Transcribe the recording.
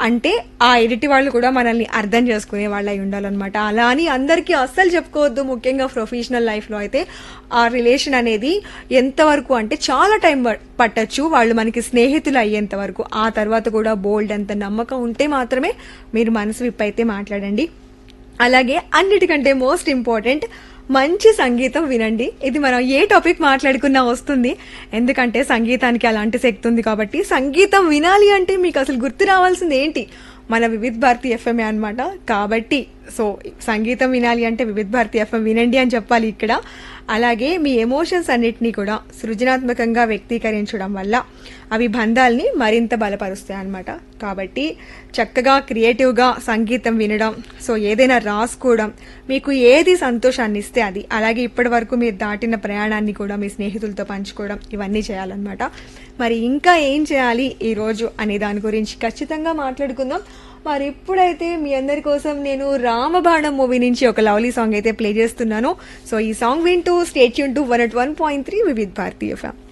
అంటే ఆ ఎదుటి వాళ్ళు కూడా మనల్ని అర్థం చేసుకునే వాళ్ళు అయి ఉండాలన్నమాట అలా అని అందరికీ అస్సలు చెప్పుకోవద్దు ముఖ్యంగా ప్రొఫెషనల్ లైఫ్లో అయితే ఆ రిలేషన్ అనేది ఎంతవరకు అంటే చాలా టైం పట్టచ్చు వాళ్ళు మనకి స్నేహితులు అయ్యేంత వరకు ఆ తర్వాత కూడా బోల్డ్ అంత నమ్మకం ఉంటే మాత్రమే మీరు మనసు విప్పైతే మాట్లాడండి అలాగే అన్నిటికంటే మోస్ట్ ఇంపార్టెంట్ మంచి సంగీతం వినండి ఇది మనం ఏ టాపిక్ మాట్లాడుకున్నా వస్తుంది ఎందుకంటే సంగీతానికి అలాంటి శక్తి ఉంది కాబట్టి సంగీతం వినాలి అంటే మీకు అసలు గుర్తు రావాల్సింది ఏంటి మన వివిధ్ భారతి ఎఫ్ఎంఏ అనమాట కాబట్టి సో సంగీతం వినాలి అంటే వివిధ్ భారతి ఎఫ్ఎం వినండి అని చెప్పాలి ఇక్కడ అలాగే మీ ఎమోషన్స్ అన్నిటినీ కూడా సృజనాత్మకంగా వ్యక్తీకరించడం వల్ల అవి బంధాల్ని మరింత బలపరుస్తాయి అన్నమాట కాబట్టి చక్కగా క్రియేటివ్గా సంగీతం వినడం సో ఏదైనా రాసుకోవడం మీకు ఏది సంతోషాన్ని ఇస్తే అది అలాగే ఇప్పటి వరకు మీరు దాటిన ప్రయాణాన్ని కూడా మీ స్నేహితులతో పంచుకోవడం ఇవన్నీ చేయాలన్నమాట మరి ఇంకా ఏం చేయాలి ఈ రోజు అనే దాని గురించి ఖచ్చితంగా మాట్లాడుకుందాం మరి ఇప్పుడైతే మీ అందరి కోసం నేను రామబాణం మూవీ నుంచి ఒక లవ్లీ సాంగ్ అయితే ప్లే చేస్తున్నాను సో ఈ సాంగ్ వింటూ స్టేట్ యూన్ to one at one point three Vividh Bharatiya ఫ్యామ్